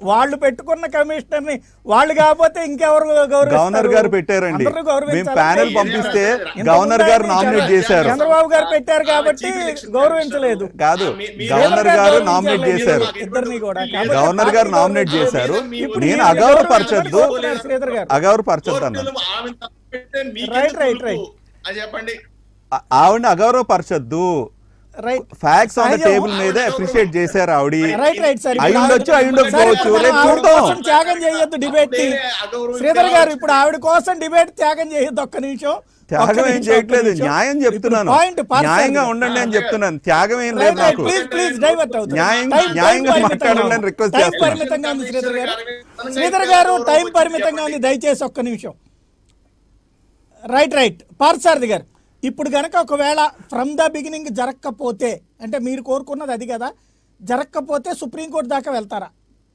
వాళ్ళు పెట్టుకున్న కమిషనర్ ని వాళ్ళు కాకపోతే ఇంకెవరు గౌరవిస్తారు? గవర్నర్ గారు పెట్టారండి అందరూ గౌరవించాలి. మేము ప్యానెల్ పంపిస్తే ఇంతకు గవర్నర్ ముందు గారు ఆయన నామినేట్ చేశారు చంద్రబాబు గారు పెట్టారు కాబట్టి చీఫ్ ఎలక్షన్ గౌరవించలేదు కమిషనర్ కాదు మీ- మీ- గవర్నర్ శ్రీధర్ గారు గారు నామినేట్ గౌరవించాలి. చేశారు ఇద్దరిని కూడా. కాబట్టి గవర్నర్ గారు పార్టీ నామినేట్ గౌరవించాలి. చేశారు ఇప్పుడు నేను మీరు అగౌరవపరచొద్దు గౌరవించాలి శ్రీధర్ గారు అగౌరవపరచొద్దు అన్న కోర్టులు ఆమె తప్పితే మీకెందుకు రైట్, రైట్, తురుపు? రైట్. అది చెప్పండి ఆ- ఆవిడని అగౌరవపరచొద్దు రైట్ ఫ్యాక్ట్స్ ఆన్ ద సహజం. టేబుల్ మీదే అప్రిషియేట్ చేశారు ఆవిడ రైట్ రైట్ సార్ అయి ఉండొచ్చు అయి ఉండకపోవచ్చు సరే, రేపు ఆవిడ చూద్దాం కోసం త్యాగం చేయొద్దు డిబేట్ ని అప్పుడే అగౌరవం శ్రీధర్ గారు ఇప్పుడు ఆవిడ కోసం డిబేట్ త్యాగం చేయొద్దు ఒక్క నిమిషం ఒక్క త్యాగం ఏం నిమిషం, చేయట్లేదు ఒక్క నిమిషం. న్యాయం చెప్తున్నాను ఇప్పుడు పాయింట్ పాస్ న్యాయంగా అయింది. ఉండండి అని చెప్తున్నాను త్యాగం ఏం లేదు రైట్ రైట్ నాకు ప్లీజ్ ప్లీజ్ డైవర్ట్ అవుతుంది న్యాయం- టైం- టైం న్యాయంగా పరిమితంగా మాట్లాడాలని ఉంది. రిక్వెస్ట్ టైం చేస్తున్నాను. పరిమితంగా ఉంది శ్రీధర్ గారు శ్రీధర్ గారు టైం పరిమితంగా ఉంది దయచేసి ఒక్క నిమిషం రైట్ రైట్ పార్థసారథి గారు ఇప్పుడు గనక ఒకవేళ ఫ్రమ్ ద బిగినింగ్ జరగకపోతే అంటే మీరు కోరుకున్నది అది కదా జరగకపోతే సుప్రీంకోర్టు దాకా వెళ్తారా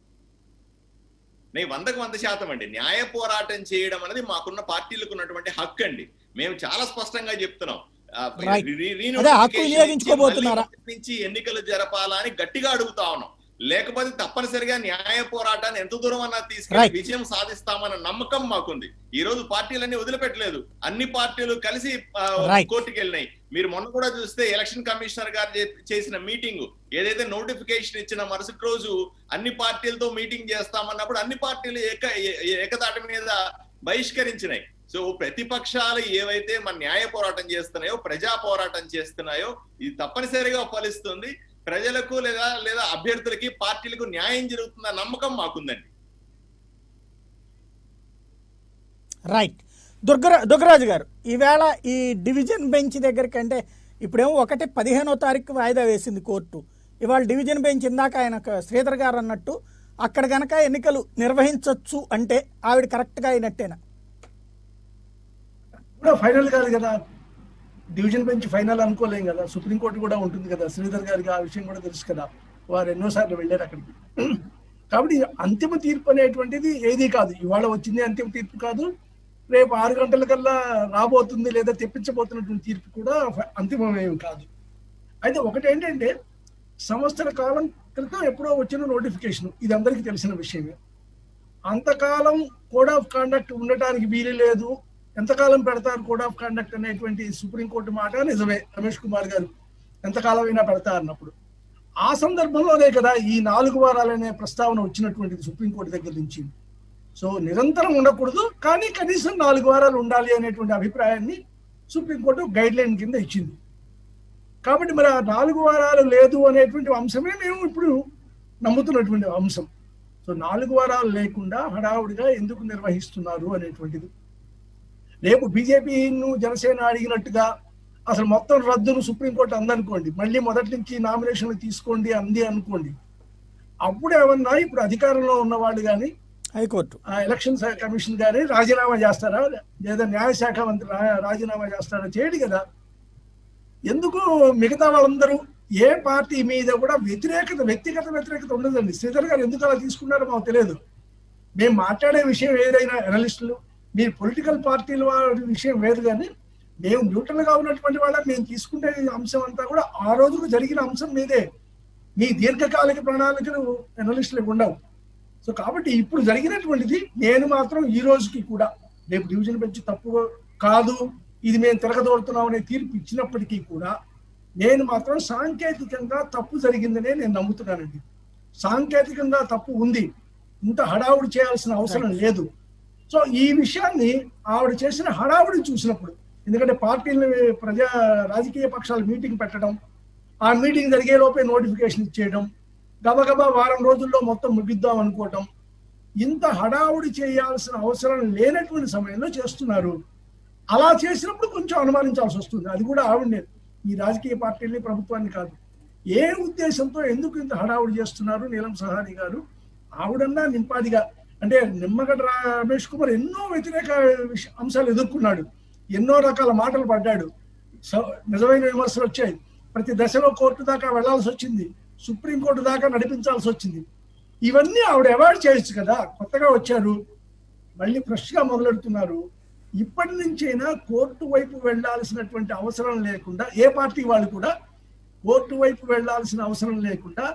నేను వందకు వంద శాతం అండి న్యాయ పోరాటం చేయడం అనేది మాకున్న పార్టీలకు ఉన్నటువంటి హక్కు అండి మేము చాలా స్పష్టంగా చెప్తున్నాం ఆ, Right. రి- రి- రి- అదే హక్కు notification వినియోగించుకోబోతున్నారా? ఇచ్చి మళ్ళీ నుంచి ఎన్నికలు జరపాలా అని గట్టిగా అడుగుతా ఉన్నాం లేకపోతే తప్పనిసరిగా న్యాయ పోరాటాన్ని ఎంత దూరం అన్నా తీసుకెళ్లి Right. విజయం సాధిస్తామన్న నమ్మకం మాకుంది ఈ రోజు పార్టీలన్నీ వదిలిపెట్టలేదు అన్ని పార్టీలు కలిసి ఆ, Right. కోర్టుకు వెళ్ళినాయి మీరు మొన్న కూడా చూస్తే ఎలక్షన్ కమిషనర్ గారు చే- చేసిన మీటింగ్ ఏదైతే నోటిఫికేషన్ ఇచ్చిన మరుసటి రోజు అన్ని పార్టీలతో మీటింగ్ చేస్తామన్నప్పుడు అన్ని పార్టీలు ఏక ఏ- ఏకతాటి మీద బహిష్కరించినాయి సో ప్రతిపక్షాలు ఏవైతే మన న్యాయ పోరాటం చేస్తున్నాయో ప్రజా పోరాటం చేస్తున్నాయో ఇది తప్పనిసరిగా ఫలిస్తుంది ప్రజలకు లేదా లేదా అభ్యర్థులకి పార్టీలకు న్యాయం జరుగుతుందన్న నమ్మకం మాకుందండి రైట్ దుర్గరా దుర్గరాజు గారు ఈవేళ ఈ డివిజన్ బెంచ్ దగ్గరికి అంటే ఇప్పుడేమో ఒకటి పదిహేనో తారీఖు వాయిదా వేసింది కోర్టు ఇవాళ డివిజన్ బెంచ్ ఇందాక ఆయన ఒక శ్రీధర్ గారు అన్నట్టు అక్కడ గనక ఎన్నికలు నిర్వహించవచ్చు అంటే ఆవిడ కరెక్ట్గా అయినట్టేనా కూడా ఫైనల్ కాదు కదా డివిజన్ బెంచ్ ఫైనల్ అనుకోలేం కదా సుప్రీంకోర్టు కూడా ఉంటుంది కదా శ్రీధర్ గారికి ఆ విషయం కూడా తెలుసు కదా వారు ఎన్నోసార్లు వెళ్ళారు అక్కడికి కాబట్టి అంతిమ తీర్పు అనేటువంటిది ఏది కాదు ఇవాళ వచ్చింది అంతిమ తీర్పు కాదు రేపు ఆరు గంటల కల్లా రాబోతుంది లేదా తెప్పించబోతున్నటువంటి తీర్పు కూడా ఫ- అంతిమమేమి కాదు అయితే ఒకటి ఏంటంటే సంవత్సర కాలం క్రితం ఎప్పుడో వచ్చిన నోటిఫికేషన్ ఇది అందరికీ తెలిసిన విషయమే అంతకాలం కోడ్ ఆఫ్ కాండక్ట్ ఉండటానికి వీలు లేదు ఎంతకాలం పెడతారు కోడ్ ఆఫ్ కాండక్ట్ అనేటువంటి సుప్రీంకోర్టు మాట నిజమే రమేష్ కుమార్ గారు ఎంతకాలం అయినా పెడతా అన్నప్పుడు ఆ సందర్భంలోనే కదా ఈ నాలుగు వారాలనే ప్రస్తావన వచ్చినటువంటిది సుప్రీంకోర్టు దగ్గర నుంచి సో నిరంతరం ఉండకూడదు కానీ కనీసం నాలుగు వారాలు ఉండాలి అనేటువంటి అభిప్రాయాన్ని సుప్రీంకోర్టు గైడ్ లైన్ కింద ఇచ్చింది కాబట్టి మరి ఆ నాలుగు వారాలు లేదు అనేటువంటి అంశమే మేము ఇప్పుడు నమ్ముతున్నటువంటి అంశం సో నాలుగు వారాలు లేకుండా హడావుడిగా ఎందుకు నిర్వహిస్తున్నారు అనేటువంటిది రేపు బీజేపీను జనసేన అడిగినట్టుగా అసలు మొత్తం రద్దును సుప్రీంకోర్టు అందనుకోండి మళ్ళీ మొదటి నుంచి నామినేషన్లు తీసుకోండి అంది అనుకోండి అప్పుడు ఏమన్నా ఇప్పుడు అధికారంలో ఉన్న వాళ్ళు కానీ హైకోర్టు ఆ ఎలక్షన్ శా- కమిషన్ గాని రాజీనామా చేస్తారా లేదా న్యాయశాఖ మంత్రి రా- రాజీనామా చేస్తారా చేయడు కదా ఎందుకు మిగతా వాళ్ళందరూ ఏ పార్టీ మీద కూడా వ్యతిరేకత వ్యక్తిగత వ్యతిరేకత ఉండదండి శ్రీధర్ గారు ఎందుకు అలా తీసుకున్నారో మాకు తెలియదు మేము మాట్లాడే విషయం ఏదైనా అనలిస్టులు మీరు పొలిటికల్ పార్టీల వారి విషయం వేరు కానీ మేము న్యూట్రల్ గా ఉన్నటువంటి వాళ్ళ మేము తీసుకునే అంశం అంతా కూడా ఆ రోజుకు జరిగిన అంశం మీదే మీ దీర్ఘకాలిక ప్రణాళికలు అనలిస్టులకు ఉండవు సో కాబట్టి ఇప్పుడు జరిగినటువంటిది నేను మాత్రం ఈ రోజుకి కూడా రేపు డివిజన్ బెంచ్ తప్పు కాదు ఇది మేము తిరగదోడుతున్నాం అనే తీర్పు ఇచ్చినప్పటికీ కూడా నేను మాత్రం సాంకేతికంగా తప్పు జరిగిందనే నేను నమ్ముతున్నానండి సాంకేతికంగా తప్పు ఉంది ఇంత హడావుడి చేయాల్సిన అవసరం లేదు సో ఈ విషయాన్ని ఆవిడ చేసిన హడావుడి చూసినప్పుడు ఎందుకంటే పార్టీలు ప్రజా రాజకీయ పక్షాలు మీటింగ్ పెట్టడం ఆ మీటింగ్ జరిగే లోపే నోటిఫికేషన్ ఇచ్చేయడం గబగబా వారం రోజుల్లో మొత్తం ముగిద్దాం అనుకోవటం ఇంత హడావుడి చేయాల్సిన అవసరం లేనటువంటి సమయంలో చేస్తున్నారు అలా చేసినప్పుడు కొంచెం అనుమానించాల్సి వస్తుంది అది కూడా ఆవిడనే ఈ రాజకీయ పార్టీని ప్రభుత్వాన్ని కాదు ఏ ఉద్దేశంతో ఎందుకు ఇంత హడావుడి చేస్తున్నారు నీలం సహాని గారు ఆవిడన్నా నింపాదిగా అంటే నిమ్మగడ్డ రా- రమేష్ కుమార్ ఎన్నో వ్యతిరేక విష- అంశాలు ఎదుర్కొన్నాడు ఎన్నో రకాల మాటలు పడ్డాడు స- నిజమైన విమర్శలు వచ్చాయి ప్రతి దశలో కోర్టు దాకా వెళ్లాల్సి వచ్చింది సుప్రీంకోర్టు దాకా నడిపించాల్సి వచ్చింది ఇవన్నీ ఆవిడ అవాయిడ్ చేయొచ్చు కదా కొత్తగా వచ్చారు మళ్ళీ ఫ్రెష్ గా మొదలెడుతున్నారు ఇప్పటి నుంచైనా కోర్టు వైపు వెళ్ళాల్సినటువంటి అవసరం లేకుండా ఏ పార్టీ వాళ్ళు కూడా కోర్టు వైపు వెళ్ళాల్సిన అవసరం లేకుండా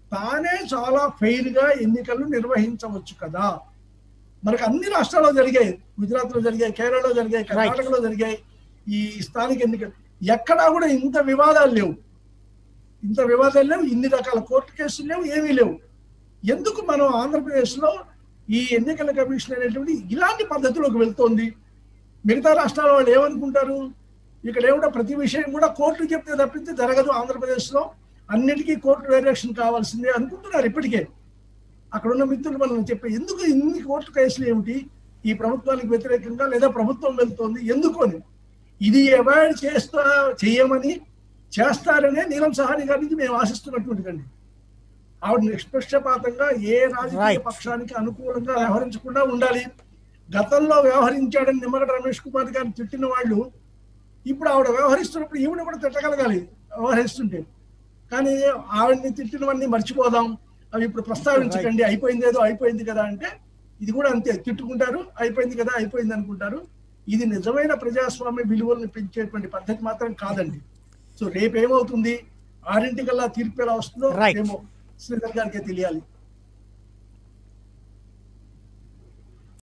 తానే చాలా ఫెయిర్ గా ఎన్నికలు నిర్వహించవచ్చు కదా మనకు అన్ని రాష్ట్రాల్లో జరిగాయి గుజరాత్ లో జరిగాయి కేరళలో జరిగాయి కర్ణాటకలో జరిగాయి ఈ స్థానిక ఎన్నికలు ఎక్కడా కూడా ఇంత వివాదాలు లేవు ఇంత వివాదాలు లేవు ఇన్ని రకాల కోర్టు కేసులు లేవు ఏమీ లేవు ఎందుకు మనం ఆంధ్రప్రదేశ్ లో ఈ ఎన్నికల కమిషన్ అనేటువంటి ఇలాంటి పద్ధతిలోకి వెళ్తోంది మిగతా రాష్ట్రాల వాళ్ళు ఏమనుకుంటారు ఇక్కడ ఏమిటో ప్రతి విషయం కూడా కోర్టు చెప్తే తప్పితే జరగదు ఆంధ్రప్రదేశ్ లో అన్నిటికీ కోర్టు డైరెక్షన్ కావాల్సిందే అనుకుంటున్నారు ఇప్పటికే అక్కడ ఉన్న మిత్రులు మనం చెప్పే ఎందుకు ఇన్ని కోర్టు కేసులు ఏమిటి ఈ ప్రభుత్వానికి వ్యతిరేకంగా లేదా ప్రభుత్వం వెళ్తోంది ఎందుకు అని ఇది అవాయిడ్ చేస్తా చేయమని చేస్తారనే నీలం సహాని గారి నుంచి మేము ఆశిస్తున్నటువంటిదండి ఆవిడ నిష్పక్షపాతంగా ఏ రాజకీయ Right. పక్షానికి అనుకూలంగా వ్యవహరించకుండా ఉండాలి గతంలో వ్యవహరించాడని నిమ్మగడ్డ రమేష్ కుమార్ గారిని తిట్టిన వాళ్ళు ఇప్పుడు ఆవిడ వ్యవహరిస్తున్నప్పుడు ఈవిడ కూడా తిట్టగలగాలి వ్యవహరిస్తుంటే కానీ ఆవిడని తిట్టినవన్నీ మర్చిపోదాం అవి ఇప్పుడు ప్రస్తావించకండి అయిపోయింది ఏదో అయిపోయింది కదా అంటే ఇది కూడా అంతే తిట్టుకుంటారు అయిపోయింది కదా అయిపోయింది అనుకుంటారు ఇది నిజమైన ప్రజాస్వామ్య విలువలను పెంచేటువంటి పద్ధతి మాత్రం కాదండి సో రేపు ఏమవుతుంది ఆరింటికల్లా తీర్పు ఎలా వస్తుందో Right. ఏమో శ్రీధర్ గారికి తెలియాలి